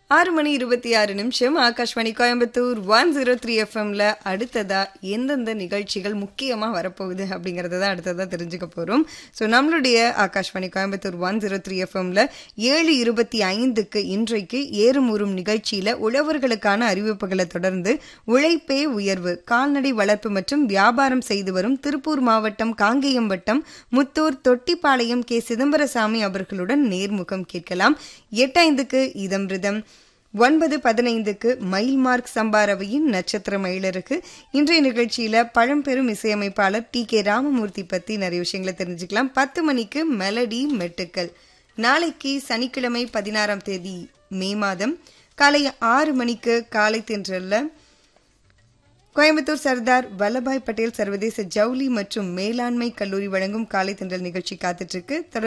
ஆறு மணி இருபத்தி ஆறு நிமிஷம் Akashvani Coimbatore one zero three எஃப்எம்ல அடுத்ததா எந்தெந்த நிகழ்ச்சிகள் முக்கியமாக வரப்போகுது அப்படிங்கறத தான் அடுத்ததா தெரிஞ்சுக்க போறோம் ஸோ நம்மளுடைய Akashvani Coimbatore one zero three எஃப்எம்ல ஏழு இருபத்தி ஐந்துக்கு இன்றைக்கு ஏறுமுறும் நிகழ்ச்சியில உழவர்களுக்கான அறிவிப்புகளை தொடர்ந்து உழைப்பே உயர்வு கால்நடை வளர்ப்பு மற்றும் வியாபாரம் செய்து வரும் திருப்பூர் மாவட்டம் காங்கேயம் வட்டம் முத்தூர் தொட்டிப்பாளையம் கே சிதம்பரசாமி அவர்களுடன் நேர்முகம் கேட்கலாம் எட்டைந்துக்கு இதம்ரிதம் ஒன்பது பதினைந்துக்கு மைல் மார்க் சம்பாரவையின் நட்சத்திர மயிலருக்கு இன்றைய நிகழ்ச்சியில பழம்பெரும் இசையமைப்பாளர் டி கே ராமமூர்த்தி பத்தி நிறைய விஷயங்களை தெரிஞ்சுக்கலாம் பத்து மணிக்கு மெலடி மெட்டுக்கள் நாளைக்கு சனிக்கிழமை பதினாறாம் தேதி மே மாதம் காலை ஆறு மணிக்கு காலை தென்றல்ல கோயம்புத்தூர் சர்தார் வல்லபாய் பட்டேல் சர்வதேச ஜவுளி மற்றும் மேலாண்மை கல்லூரி வழங்கும் காலை தென்றல் நிகழ்ச்சி காத்துட்டு இருக்கு